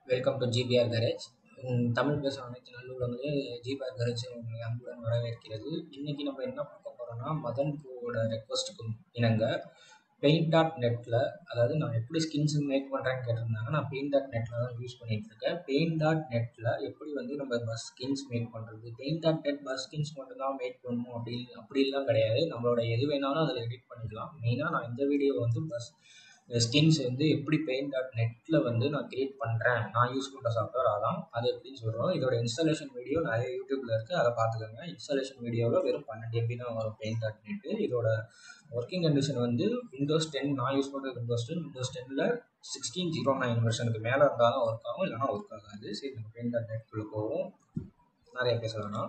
Welcome to GPR garage Tamil பேசும் அனைத்து நல்லுள்ளவர்களே GBR courage உங்களை அன்புடன் வரவேற்கிறது இன்றைக்கி நம்ம என்ன பார்க்க போகிறோம்னா மதன் பூவோட ரெக்வஸ்ட்டுக்கு இணங்க பெயிண்ட் டாட் நெட்டில் அதாவது நான் எப்படி ஸ்கின்ஸ் மேக் பண்ணுறேன்னு கேட்டிருந்தாங்க நான் பெயிண்ட் டாட் நெட்டில் தான் யூஸ் பண்ணிகிட்டு இருக்கேன் பெயிண்ட் டாட் நெட்டில் எப்படி வந்து நம்ம பஸ் ஸ்கின்ஸ் மேக் பண்ணுறது paint dot net bus skins மட்டும் தான் மேக் பண்ணணும் அப்படி அப்படிலாம் கிடையாது நம்மளோட எது வேணாலும் அதில் எடிட் பண்ணிக்கலாம் மெயினாக நான் இந்த வீடியோ வந்து பஸ் ஸ்கின்ஸ் வந்து எப்படி பெயிண்ட் டாட் நெட்டில் வந்து நான் கிரியேட் பண்ணுறேன் நான் யூஸ் பண்ணுற சாஃப்ட்வேர் அதான் அது எப்படின்னு சொல்கிறோம் இதோட இன்ஸ்டாலேஷன் வீடியோ நிறைய யூடியூப்பில் இருக்குது அதை பார்த்துக்கோங்க இன்ஸ்டாலேஷன் வீடியோவில் வெறும் பன்னெண்டு எம்பி தான் வரும் பெயிண்ட் டாட் நெட்டு இதோட ஒர்க்கிங் கண்டிஷன் வந்து விண்டோஸ் டென் நான் யூஸ் பண்ணுறது விண்டோஸ் டென் விண்டோஸ் டென்னில் சிக்ஸ்டீன் ஜீரோ நைன் வெர்ஷனுக்கு மேலே இருந்தால் தான் ஒர்க் ஆகும் இல்லைனா ஒர்க் ஆகாது சரி நம்ம பெயிண்ட் டாட் நெட்டுக்குள்ளே போவோம் நிறைய பேச வேணாம்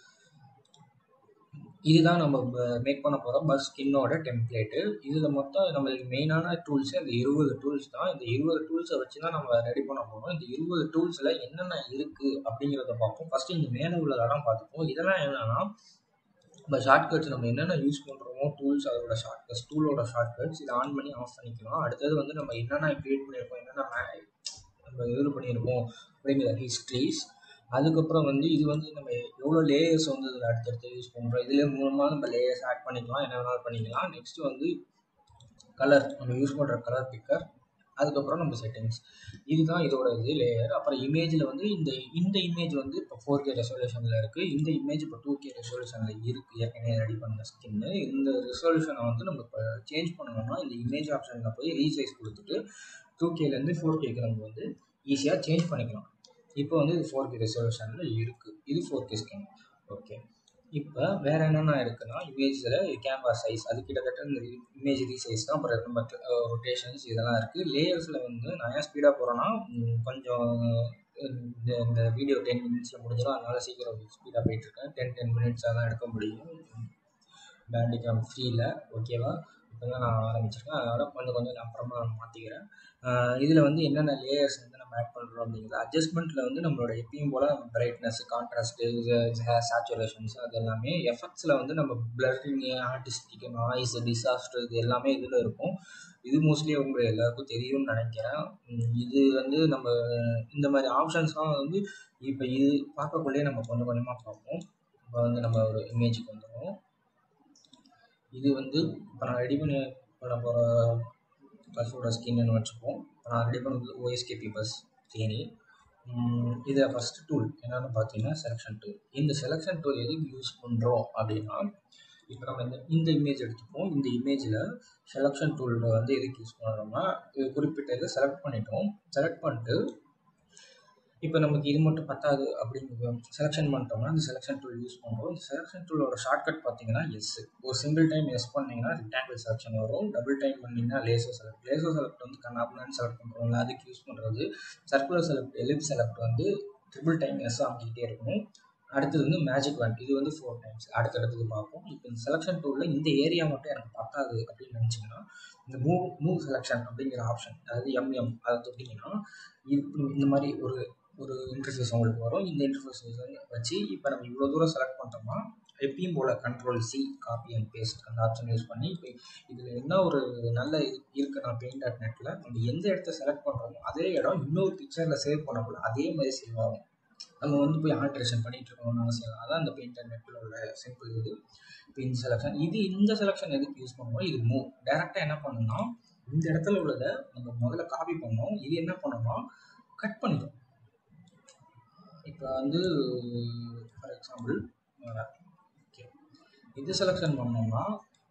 இதுதான் நம்ம மேக் பண்ண போகிற பஸ் ஸ்கின்னோட டெம்ப்ளேட்டு இதில் மொத்தம் நம்மளுக்கு மெயினான டூல்ஸே இந்த இருபது டூல்ஸ் தான் இந்த இருபது டூல்ஸை வச்சு தான் நம்ம ரெடி பண்ண போகிறோம் இந்த இருபது டூல்ஸில் என்னென்ன இருக்குது அப்படிங்கிறத பார்ப்போம் ஃபஸ்ட்டு இந்த மேலே உள்ளதெல்லாம் பார்த்துப்போம் இதெல்லாம் என்னென்னா நம்ம ஷார்ட்கட்ஸ் நம்ம என்னென்ன யூஸ் பண்ணுறோமோ டூல்ஸ் அதோட ஷார்ட்கட்ஸ் டூலோட ஷார்ட்கட்ஸ் இதை ஆன் பண்ணி ஆஃப் பண்ணிக்கலாம் அடுத்தது வந்து நம்ம என்னென்ன க்ரியேட் பண்ணியிருக்கோம் என்னென்ன நம்ம இது பண்ணியிருக்கோம் அப்படிங்கிற ஹிஸ்ட்ரிஸ் அதுக்கப்புறம் வந்து இது வந்து நம்ம எவ்வளோ லேயர்ஸ் வந்து இதில் அடுத்தடுத்து யூஸ் பண்ணுறோம் இதில் மூலமாக நம்ம லேயர்ஸ் ஆட் பண்ணிக்கலாம் என்ன வேணாலும் பண்ணிக்கலாம் நெக்ஸ்ட்டு வந்து கலர் நம்ம யூஸ் பண்ணுற கலர் பிக்கர் அதுக்கப்புறம் நம்ம செட்டிங்ஸ் இதுதான் இதோட இது லேயர் அப்புறம் இமேஜில் வந்து இந்த இந்த இமேஜ் வந்து இப்போ ஃபோர் கே ரெசல்யூஷனில் இருக்குது இந்த இமேஜ் இப்போ டூ கே ரெசல்யூஷனில் இருக்குது ஏற்கனவே ரெடி பண்ண ஸ்கின்னு இந்த ரெசல்யூஷனை வந்து நம்ம இப்போ சேஞ்ச் பண்ணணும்னா இந்த இமேஜ் ஆப்ஷனில் போய் ரீசைஸ் கொடுத்துட்டு டூ கேலேருந்து ஃபோர் கேக்கு நம்ம வந்து ஈஸியாக சேஞ்ச் பண்ணிக்கலாம் இப்போ வந்து இது ஃபோர் கே ரெசல்யூஷனில் இருக்குது இது ஃபோர் கே ஸ்கேன் ஓகே இப்போ வேறு என்னென்ன இருக்குன்னா இமேஜில் கேமரா சைஸ் அது கிட்டத்தட்ட இந்த இமேஜ் ரீசைஸ் தான் அப்புறம் நம்ம ரொட்டேஷன்ஸ் இதெல்லாம் இருக்குது லேயர்ஸில் வந்து நான் ஏன் ஸ்பீடாக போகிறேன்னா கொஞ்சம் இந்த இந்த வீடியோ டென் மினிட்ஸில் முடிஞ்சிடும் அதனால் சீக்கிரம் ஸ்பீடாக போயிட்டுருக்கேன் டென் டென் மினிட்ஸாக தான் எடுக்க முடியும் பேண்டிகாம் ஃப்ரீயில் ஓகேவா இப்போ தான் நான் ஆரம்பிச்சிருக்கேன் அதனால் கொஞ்சம் கொஞ்சம் அப்புறமா நான் மாற்றிக்கிறேன் இதில் வந்து என்னென்ன லேயர்ஸ் வந்து நம்ம ஆட் பண்ணுறோம் அப்படிங்கிறது அட்ஜஸ்ட்மெண்ட்டில் வந்து நம்மளோட எப்பயும் போல் பிரைட்னஸ் கான்ட்ராஸ்ட்டு சேச்சுரேஷன்ஸ் அது எல்லாமே எஃபெக்ட்ஸில் வந்து நம்ம பிளரிங்கு ஆர்டிஸ்டிக் நாய்ஸ் டிசாஸ்டர் இது எல்லாமே இதில் இருக்கும் இது மோஸ்ட்லி உங்கள் எல்லாருக்கும் தெரியும்னு நினைக்கிறேன் இது வந்து நம்ம இந்த மாதிரி ஆப்ஷன்ஸ்லாம் வந்து இப்போ இது பார்க்கக்குள்ளேயே நம்ம கொஞ்சம் கொஞ்சமாக பார்ப்போம் இப்போ வந்து நம்ம ஒரு இமேஜுக்கு வந்துடுவோம் இது வந்து இப்போ நான் ரெடி பண்ணி பண்ண போகிற பஸ்ஸோட ஸ்கின்னு வச்சுப்போம் இப்போ நான் ரெடி பண்ணது ஓஎஸ்கேபி பஸ் தேனி இதில் ஃபஸ்ட்டு டூல் என்னென்னு பார்த்தீங்கன்னா செலெக்ஷன் டூல் இந்த செலெக்ஷன் டூல் எதுக்கு யூஸ் பண்ணுறோம் அப்படின்னா இப்போ நம்ம இந்த இந்த இமேஜ் எடுத்துப்போம் இந்த இமேஜில் செலெக்ஷன் டூலில் வந்து எதுக்கு யூஸ் பண்ணுறோம்னா இது குறிப்பிட்ட இதை செலக்ட் பண்ணிட்டோம் செலக்ட் பண்ணிட்டு இப்போ நமக்கு இது மட்டும் பத்தாது அப்படிங்கிற செலெக்ஷன் பண்ணிட்டோம்னா இந்த செலெக்ஷன் டூல் யூஸ் பண்ணுறோம் இந்த செலெக்ஷன் டூலோட ஷார்ட்கட் பார்த்தீங்கன்னா எஸ் ஒரு சிங்கிள் டைம் எஸ் பண்ணிங்கன்னா ரெக்டாங்கிள் செலெக்ஷன் வரும் டபுள் டைம் பண்ணிங்கன்னா லேசர் செலக்ட் லேசர் செலக்ட் வந்து கண்ணாப்புலான்னு செலக்ட் பண்ணுறோம்ல அதுக்கு யூஸ் பண்ணுறது சர்க்குலர் செலக்ட் எலிப் செலக்ட் வந்து ட்ரிபிள் டைம் எஸ் அமைக்கிட்டே இருக்கணும் அடுத்தது வந்து மேஜிக் வேண்ட் இது வந்து ஃபோர் டைம்ஸ் அடுத்தடுத்தது பார்ப்போம் இப்போ இந்த செலெக்ஷன் டூலில் இந்த ஏரியா மட்டும் எனக்கு பத்தாது அப்படின்னு நினச்சிங்கன்னா இந்த மூவ் மூவ் செலெக்ஷன் அப்படிங்கிற ஆப்ஷன் அதாவது எம்எம் அதை தொட்டிங்கன்னா இது இந்த மாதிரி ஒரு ஒரு இன்டர்ஃபேஸ் உங்களுக்கு வரும் இந்த இன்டர்ஃபேஸ் வச்சு இப்போ நம்ம இவ்வளோ தூரம் செலக்ட் பண்ணிட்டோம்னா எப்பயும் போல் control C copy and paste அந்த ஆப்ஷன் யூஸ் பண்ணி இப்போ இதில் என்ன ஒரு நல்ல இது இருக்குது நான் பெயிண்ட் டாட் நெட்டில் நம்ம எந்த இடத்த செலக்ட் பண்ணுறோமோ அதே இடம் இன்னொரு பிக்சரில் சேவ் பண்ணக்குள்ள அதே மாதிரி சேவ் ஆகும் நம்ம வந்து போய் ஆல்ட்ரேஷன் பண்ணிகிட்டு இருக்கணும்னு அவசியம் அதான் இந்த பெயிண்ட் டாட் நெட்டில் உள்ள சிம்பிள் இது இப்போ இந்த செலெக்ஷன் இது இந்த செலெக்ஷன் எதுக்கு யூஸ் பண்ணுவோம் இது மூவ் டேரெக்டாக என்ன பண்ணணும்னா இந்த இடத்துல உள்ளதை நம்ம முதல்ல காப்பி பண்ணோம் இது என்ன பண்ணோம்னா கட் பண்ணிடும் இப்போ வந்து ஃபார் எக்ஸாம்பிள் ஓகே இது செலெக்ஷன் பண்ணோம்னா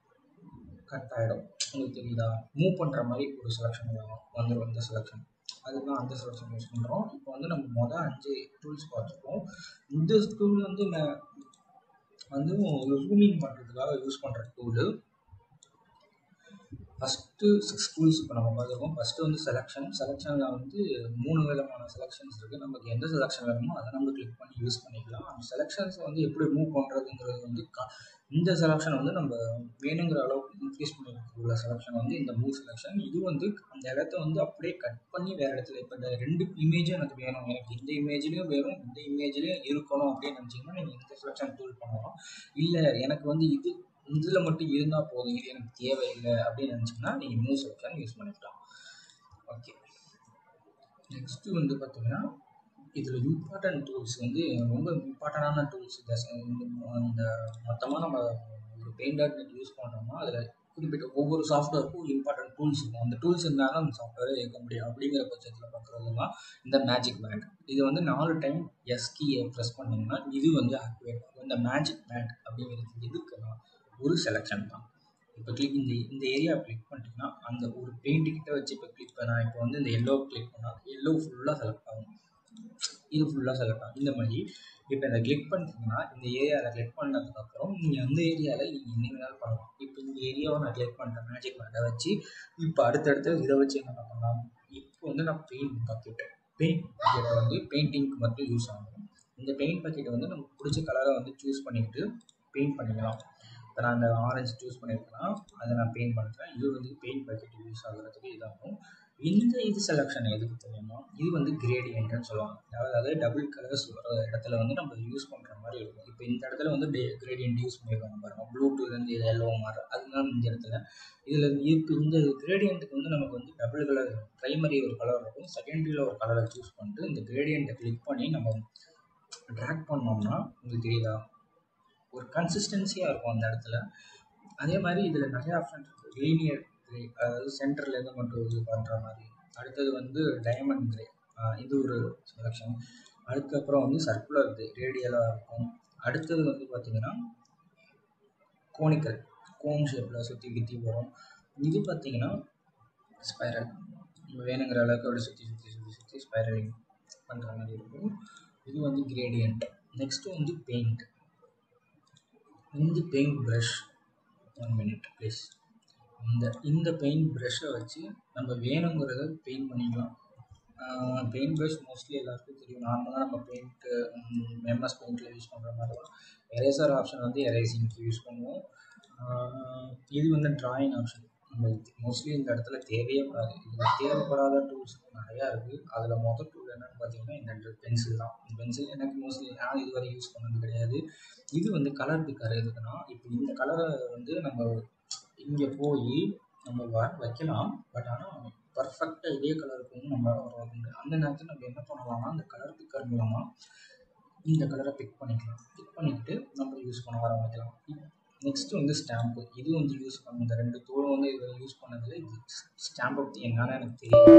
கட் ஆகிடும் உங்களுக்கு தெரியுதா மூவ் பண்ணுற மாதிரி ஒரு செலெக்ஷன் வந்துடும் இந்த செலெக்ஷன் அதுதான் அந்த செலெக்ஷன் யூஸ் பண்ணுறோம் இப்போ வந்து நம்ம மொதல் அஞ்சு டூல்ஸ் பார்த்துருக்கோம் இந்த டூல் வந்து வந்து ஜூமிங் பண்ணுறதுக்காக யூஸ் பண்ணுற டூலு ஃபஸ்ட்டு சிக்ஸ் டூல்ஸ் இப்போ நம்ம பார்த்துருக்கோம் ஃபஸ்ட்டு வந்து செலெக்ஷன் செலெக்ஷனில் வந்து மூணு விதமான செலெக்ஷன்ஸ் இருக்குது நமக்கு எந்த செலெக்ஷன் வேணுமோ அதை நம்ம கிளிக் பண்ணி யூஸ் பண்ணிக்கலாம் அந்த செலெக்ஷன்ஸை வந்து எப்படி மூவ் பண்ணுறதுங்கிறது வந்து இந்த செலெக்ஷன் வந்து நம்ம வேணுங்கிற அளவுக்கு இன்க்ரீஸ் பண்ணிருக்க செலெக்ஷன் வந்து இந்த மூவ் செலெக்ஷன் இது வந்து அந்த இடத்த வந்து அப்படியே கட் பண்ணி வேறு இடத்துல இப்போ இந்த ரெண்டு இமேஜும் எனக்கு வேணும் எனக்கு இந்த இமேஜ்லேயும் வேணும் இந்த இமேஜ்லேயும் இருக்கணும் அப்படின்னு நினச்சிங்கன்னா நீங்கள் இந்த செலெக்ஷன் டூல் பண்ணலாம் இல்லை எனக்கு வந்து இது இதில் மட்டும் இருந்தால் போதும் இது எனக்கு தேவையில்லை அப்படின்னு நினச்சிங்கன்னா நீங்கள் மூவ் செலெக்ஷன் யூஸ் பண்ணிக்கலாம் ஓகே நெக்ஸ்ட்டு வந்து பார்த்தீங்கன்னா இதில் இம்பார்ட்டன்ட் டூல்ஸ் வந்து ரொம்ப இம்பார்ட்டண்டான டூல்ஸ் இந்த மொத்தமாக நம்ம ஒரு பெயிண்ட் டாட் நெட் யூஸ் பண்ணுறோம்னா அதில் குறிப்பிட்ட ஒவ்வொரு சாஃப்ட்வேருக்கும் ஒரு இம்பார்ட்டன்ட் டூல்ஸ் இருக்கும் அந்த டூல்ஸ் இருந்தாலும் அந்த சாஃப்ட்வேரை இயக்க முடியும் அப்படிங்கிற பட்சத்தில் பார்க்குறது தான் இந்த மேஜிக் பேண்ட் இது வந்து நாலு டைம் எஸ் கீயை ப்ரெஸ் பண்ணிங்கன்னா இது வந்து ஆக்டிவேட் ஆகும் இந்த மேஜிக் பேண்ட் அப்படிங்கிறது எதுக்குன்னா ஒரு செலெக்ஷன் தான் இப்போ கிளிக் இந்த இந்த ஏரியா கிளிக் பண்ணிட்டீங்கன்னா அந்த ஒரு பெயிண்ட் கிட்ட வச்சு இப்போ கிளிக் பண்ணால் இப்போ வந்து இந்த எல்லோ கிளிக் பண்ணால் எல்லோ ஃபுல்லாக செலக்ட் ஆகும் இது ஃபுல்லாக செலக்ட் ஆகும் இந்த மாதிரி இப்போ இதை கிளிக் பண்ணிட்டீங்கன்னா இந்த ஏரியாவில் கிளிக் பண்ணதுக்கப்புறம் நீங்கள் அந்த ஏரியாவில் நீங்கள் என்ன வேணாலும் பண்ணலாம் இப்போ இந்த ஏரியாவை நான் கிளிக் பண்ணிட்டேன் மேஜிக் பேண்டை வச்சு இப்போ அடுத்தடுத்து இதை வச்சு என்ன பண்ணலாம் இப்போ வந்து நான் பெயிண்ட் பக்கெட்டு பெயிண்ட் பக்கெட்டை வந்து பெயிண்டிங்க்கு மட்டும் யூஸ் ஆகும் இந்த பெயிண்ட் பக்கெட்டை வந்து நமக்கு பிடிச்ச கலரை வந்து சூஸ் பண்ணிக்கிட்டு பெயிண்ட் பண்ணிக்கலாம் இப்போ நான் அந்த ஆரஞ்சு சூஸ் பண்ணியிருக்கேன்னா அதை நான் பெயிண்ட் பண்ணுறேன் இது வந்து பெயிண்ட் பக்கெட் யூஸ் ஆகுறதுக்கு இதாகும் இந்த இது செலெக்ஷன் எதுக்கு தெரியுமா இது வந்து கிரேடியன்ட்னு சொல்லுவாங்க அதாவது டபுள் கலர்ஸ் வர இடத்துல வந்து நம்ம யூஸ் பண்ணுற மாதிரி இருக்கும் இப்போ இந்த இடத்துல வந்து டே கிரேடியன்ட் யூஸ் பண்ணியிருக்காங்க பாருங்க ப்ளூடூத்லேருந்து எல்லோ மாறு அதுதான் இந்த இடத்துல இதில் இப்போ இந்த கிரேடியண்ட்டுக்கு வந்து நமக்கு வந்து டபுள் கலர் ப்ரைமரி ஒரு கலர் இருக்கும் செகண்டரியில் ஒரு கலரை சூஸ் பண்ணிட்டு இந்த கிரேடியண்ட்டை கிளிக் பண்ணி நம்ம ட்ராக் பண்ணோம்னா உங்களுக்கு தெரியுதா ஒரு கன்சிஸ்டன்சியாக இருக்கும் அந்த இடத்துல அதே மாதிரி இதில் நிறைய ஆப்ஷன் இருக்குது லீனியர் கிரே அதாவது சென்டர்லேருந்து மட்டும் இது பண்ணுற மாதிரி அடுத்தது வந்து டைமண்ட் கிரே இது ஒரு செலெக்ஷன் அதுக்கப்புறம் வந்து சர்க்குலர் கிரே ரேடியலாக இருக்கும் அடுத்தது வந்து பார்த்திங்கன்னா கோனிக்கல் கோன் ஷேப்பில் சுற்றி கித்தி வரும் இது பார்த்திங்கன்னா ஸ்பைரல் நம்ம வேணுங்கிற அளவுக்கு அப்படி சுற்றி சுற்றி சுற்றி சுற்றி ஸ்பைரலிங் பண்ணுற மாதிரி இருக்கும் இது வந்து கிரேடியன்ட் நெக்ஸ்ட்டு வந்து பெயிண்ட் இந்த paint brush one minute please இந்த இந்த பெயிண்ட் ப்ரஷ்ஷை வச்சு நம்ம வேணுங்கிறத பெயிண்ட் பண்ணிக்கலாம் பெயிண்ட் ப்ரஷ் மோஸ்ட்லி எல்லாருக்கும் தெரியும் நார்மலாக நம்ம பெயிண்ட்டு எம்எஸ் பெயிண்டில் யூஸ் பண்ணுற மாதிரி தான் எரேசர் ஆப்ஷன் வந்து எரேசிங்க்கு யூஸ் பண்ணுவோம் இது வந்து ட்ராயிங் ஆப்ஷன் நம்ம மோஸ்ட்லி இந்த இடத்துல தேவையே படாது இதில் தேவைப்படாத டூல்ஸ் நிறையா இருக்குது அதில் மொதல் டூல் என்னென்னு பார்த்தீங்கன்னா இந்த பென்சில் தான் இந்த பென்சில் எனக்கு மோஸ்ட்லி நான் இதுவரை யூஸ் பண்ணது கிடையாது இது வந்து கலர் பிக்கர் எதுக்குன்னா இப்போ இந்த கலரை வந்து நம்ம இங்கே போய் நம்ம வ வைக்கலாம் பட் ஆனால் பர்ஃபெக்டாக இதே கலருக்கு வந்து நம்ம வரும் அந்த நேரத்தில் நம்ம என்ன பண்ணலாம்னா அந்த கலர் பிக்கர் மூலமாக இந்த கலரை பிக் பண்ணிக்கலாம் பிக் பண்ணிக்கிட்டு நம்ம யூஸ் பண்ண ஆரம்பிக்கலாம் நெக்ஸ்ட்டு வந்து ஸ்டாம்ப்பு இது வந்து யூஸ் பண்ண இந்த ரெண்டு தோலும் வந்து இதில் யூஸ் பண்ணதில் இது ஸ்டாம்ப் பற்றி என்னன்னு எனக்கு தெரியும்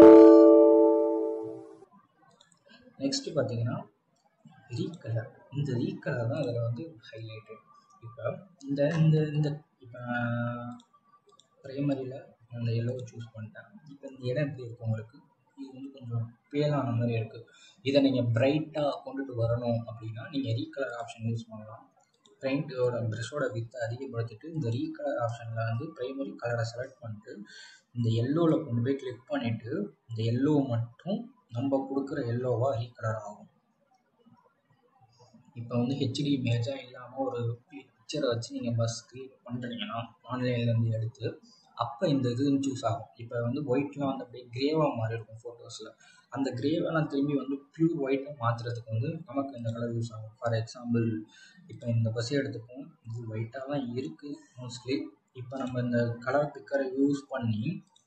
நெக்ஸ்ட்டு பார்த்தீங்கன்னா ரீகலர் இந்த ரீகலர் தான் அதில் வந்து ஹைலைட்டட் இப்போ இந்த இந்த இந்த இப்போ ப்ரைமரியில் அந்த எல்லோவை சூஸ் பண்ணிட்டேன் இப்போ இந்த இடம் எப்படி இருக்குது உங்களுக்கு இது வந்து கொஞ்சம் பேலான மாதிரி இருக்குது இதை நீங்கள் பிரைட்டாக கொண்டுட்டு வரணும் அப்படின்னா நீங்கள் ரீகலர் ஆப்ஷன் யூஸ் பண்ணலாம் பெயிண்ட்டோட ப்ரெஷ்ஷோட வித்தை அதிகப்படுத்திட்டு இந்த ரீகலர் ஆப்ஷனில் வந்து ப்ரைமரி கலரை செலக்ட் பண்ணிட்டு இந்த எல்லோவில் கொண்டு போய் கிளிக் பண்ணிவிட்டு இந்த எல்லோ மட்டும் நம்ம கொடுக்குற எல்லோவாக ரீகலர் ஆகும் இப்போ வந்து ஹெச்டி இமேஜாக இல்லாமல் ஒரு பிக்சரை வச்சு நீங்கள் பஸ் க்ரியேட் பண்ணுறீங்கன்னா ஆன்லைன்லேருந்து எடுத்து அப்போ இந்த இது சூஸ் ஆகும் இப்போ வந்து ஒயிட்லாம் வந்து அப்படியே கிரேவாக மாறி இருக்கும் ஃபோட்டோஸில் அந்த கிரேவெல்லாம் திரும்பி வந்து ப்யூர் ஒயிட்டாக மாற்றுறதுக்கு வந்து நமக்கு இந்த கலர் யூஸ் ஆகும் ஃபார் எக்ஸாம்பிள் இப்போ இந்த பஸ்ஸை எடுத்துப்போம் இது ஒயிட்டாக தான் இருக்குது மோஸ்ட்லி இப்போ நம்ம இந்த கலர் பிக்கரை யூஸ் பண்ணி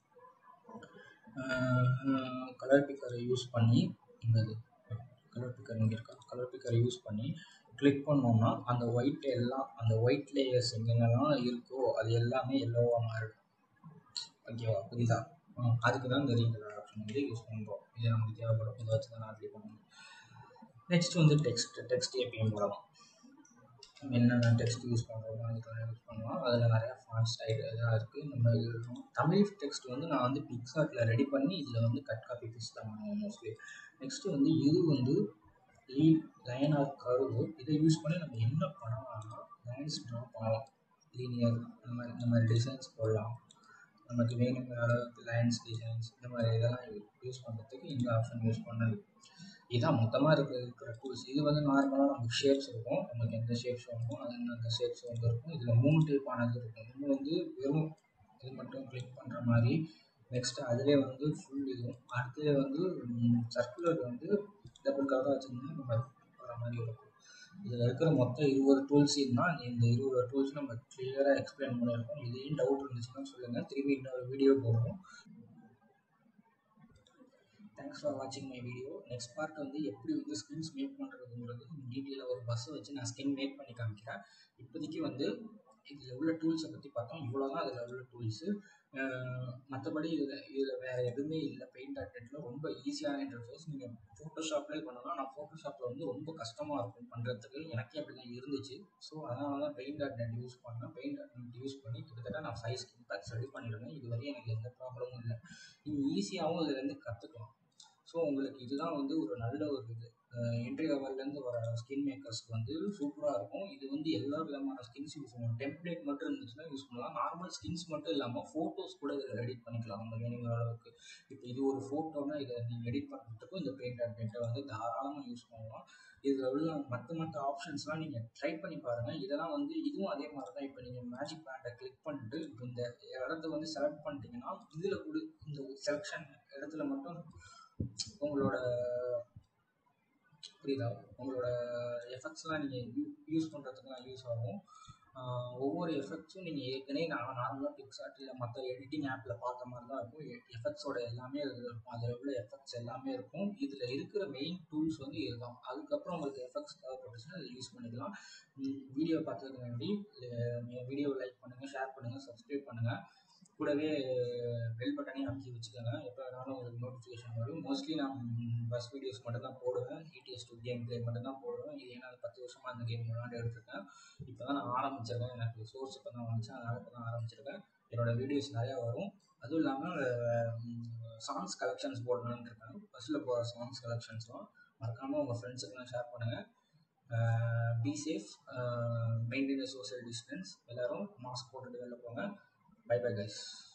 கலர் பிக்கரை யூஸ் பண்ணி இந்த இது கலர் பிக்கர் இங்கே இருக்கா கலர் பிக்கரை யூஸ் பண்ணி கிளிக் பண்ணோம்னா அந்த ஒயிட் எல்லாம் அந்த ஒயிட் லேயர்ஸ் எங்கெங்கெல்லாம் இருக்கோ அது எல்லாமே எல்லோவாக மாறிடும் ஓகேவா புரியுதா அதுக்கு தான் இந்த ரீகலர் ஆப்ஷன் வந்து யூஸ் பண்ணுறோம் இது நமக்கு தேவைப்படும் இதை வச்சு தான் நான் அப்ளை பண்ணணும் நெக்ஸ்ட் வந்து டெக்ஸ்ட் டெக்ஸ்ட் எப்பயும் போடலாம் என்னென்ன டெக்ஸ்ட் யூஸ் பண்ணுறோமோ அதுக்கெல்லாம் யூஸ் பண்ணலாம் அதில் நிறையா ஃபாண்ட் ஸ்டைல் இதெல்லாம் இருக்குது நம்ம எழுதணும் தமிழ் டெக்ஸ்ட் வந்து நான் வந்து பிக்சார்ட்டில் ரெடி பண்ணி இதில் வந்து கட் காப்பி பீஸ் தான் பண்ணுவேன் மோஸ்ட்லி நெக்ஸ்ட்டு வந்து இது வந்து லீ லைன் ஆஃப் கர்வு இதை யூஸ் பண்ணி நம்ம என்ன பண்ணலாம்னா லைன்ஸ் ட்ரா பண்ணலாம் லீனியர் இந்த மாதிரி இந்த மாதிரி டிசைன்ஸ் போடலாம் நமக்கு வேணுங்கிற அளவுக்கு லைன்ஸ் டிசைன்ஸ் இந்த மாதிரி இதெல்லாம் யூஸ் பண்ணுறதுக்கு இந்த ஆப்ஷன் யூஸ் பண்ணது இதுதான் மொத்தமாக இருக்கிற இருக்கிற டூல்ஸ் இது வந்து நார்மலாக நமக்கு ஷேப்ஸ் இருக்கும் நமக்கு எந்த ஷேப்ஸ் வேணுமோ அது அந்த ஷேப்ஸ் வந்து இருக்கும் இதில் மூணு டைப்பானது இருக்கும் ஒன்று வந்து வெறும் இது மட்டும் கிளிக் பண்ணுற மாதிரி நெக்ஸ்ட்டு அதிலே வந்து ஃபுல் இதுவும் அடுத்தது வந்து சர்க்குலர் வந்து டபுள் கலராக வச்சுருந்தா இந்த மாதிரி வர மாதிரி இருக்கும் இதில் இருக்கிற மொத்தம் இருபது டூல்ஸ் இருந்தால் இந்த இருபது டூல்ஸ் நம்ம கிளியராக எக்ஸ்பிளைன் பண்ணியிருக்கோம் இதையும் டவுட் இருந்துச்சுன்னா சொல்லுங்கள் திரும்பி இன்னொரு வீடியோ போடுவோம் தேங்க்ஸ் ஃபார் வாட்சிங் மை வீடியோ நெக்ஸ்ட் பார்ட் வந்து எப்படி வந்து ஸ்கின்ஸ் மேக் பண்ணுறதுங்கிறது டீட்டெயிலாக ஒரு பஸ்ஸை வச்சு நான் ஸ்கின் மேக் பண்ணி காமிக்கிறேன் இப்போதைக்கு வந்து இதில் உள்ள டூல்ஸை பற்றி பார்த்தோம் இவ்வளோ தான் அதில் உள்ள டூல்ஸு மற்றபடி இதில் இதில் வேறு எதுவுமே இல்லை பெயிண்ட் ஆர்டெட்டில் ரொம்ப ஈஸியான இன்டர்ஃபேஸ் நீங்கள் ஃபோட்டோஷாப்லேயே பண்ணலாம் நான் ஃபோட்டோஷாப்பில் வந்து ரொம்ப கஷ்டமாக இருக்கும் பண்ணுறதுக்கு எனக்கே அப்படி தான் இருந்துச்சு ஸோ அதனால தான் பெயிண்ட் ஆர்டெட் யூஸ் பண்ணேன் பெயிண்ட் ஆர்டெட் யூஸ் பண்ணி கிட்டத்தட்ட நான் ஃபைவ் ஸ்கின் பேக்ஸ் ரெடி பண்ணிடுவேன் இது வரையும் எனக்கு எந்த ப்ராப்ளமும் இல்லை நீங்கள் ஈஸியாகவும் இதுலேருந்து கற்றுக்கலாம் ஸோ உங்களுக்கு இதுதான் வந்து ஒரு நல்ல ஒரு இது என்ட்ரி லெவல்லேருந்து வர ஸ்கின் மேக்கர்ஸ்க்கு வந்து சூப்பராக இருக்கும் இது வந்து எல்லா விதமான ஸ்கின்ஸ் யூஸ் பண்ணலாம் டெம்ப்ளேட் மட்டும் இருந்துச்சுன்னா யூஸ் பண்ணலாம் நார்மல் ஸ்கின்ஸ் மட்டும் இல்லாமல் ஃபோட்டோஸ் கூட இதில் எடிட் பண்ணிக்கலாம் நம்ம வேணுங்கிற அளவுக்கு இப்போ இது ஒரு ஃபோட்டோனா இதை நீங்கள் எடிட் பண்ணுறதுக்கும் இந்த பெயிண்ட் அப்டேட்டை வந்து தாராளமாக யூஸ் பண்ணலாம் இதில் உள்ள மற்ற மற்ற ஆப்ஷன்ஸ்லாம் நீங்கள் ட்ரை பண்ணி பாருங்கள் இதெல்லாம் வந்து இதுவும் அதே மாதிரி தான் இப்போ நீங்கள் மேஜிக் பேண்டை கிளிக் பண்ணிட்டு இப்போ இந்த இடத்த வந்து செலக்ட் பண்ணிட்டீங்கன்னா இதில் கூட இந்த செலெக்ஷன் இடத்துல மட்டும் உங்களோட புரியுதா உங்களோட எஃபெக்ட்ஸ்லாம் நீங்கள் யூ யூஸ் பண்ணுறதுக்குலாம் யூஸ் ஆகும் ஒவ்வொரு எஃபெக்ட்ஸும் நீங்கள் ஏற்கனவே நான் நார்மலாக பிக்சார்ட் இல்லை மற்ற எடிட்டிங் ஆப்பில் பார்த்த மாதிரி தான் இருக்கும் எஃபெக்ட்ஸோட எல்லாமே அதில் இருக்கும் அதில் உள்ள எஃபெக்ட்ஸ் எல்லாமே இருக்கும் இதில் இருக்கிற மெயின் டூல்ஸ் வந்து இதுதான் அதுக்கப்புறம் உங்களுக்கு எஃபெக்ட்ஸ் தேவைப்பட்டுச்சுன்னா அதை யூஸ் பண்ணிக்கலாம் வீடியோ பார்த்ததுக்கு நன்றி வீடியோவை லைக் பண்ணுங்கள் ஷேர் பண்ணுங்கள் சப்ஸ்கிரைப் பண்ணுங்கள் கூடவே பெல் பட்டனையும் அமைக்கி வச்சுக்கோங்க எப்போ வேணாலும் உங்களுக்கு நோட்டிஃபிகேஷன் வரும் மோஸ்ட்லி நான் பஸ் வீடியோஸ் மட்டும் தான் போடுவேன் இடிஎஸ் டூ கேம் பிளே மட்டும் தான் போடுவேன் இது ஏன்னா பத்து வருஷமாக அந்த கேம் விளாண்டு எடுத்துருக்கேன் இப்போ தான் நான் ஆரம்பிச்சிருக்கேன் எனக்கு சோர்ஸ் இப்போ தான் வந்துச்சு அதனால் இப்போ தான் ஆரம்பிச்சிருக்கேன் என்னோடய வீடியோஸ் நிறையா வரும் அதுவும் இல்லாமல் சாங்ஸ் கலெக்ஷன்ஸ் போடணுன்னு இருக்கேன் பஸ்ஸில் போகிற சாங்ஸ் கலெக்ஷன்ஸ்லாம் மறக்காமல் உங்கள் ஃப்ரெண்ட்ஸுக்கெல்லாம் ஷேர் பண்ணுங்கள் be safe maintain social distance எல்லோரும் மாஸ்க் போட்டுட்டு வெளில போங்க Bye bye guys.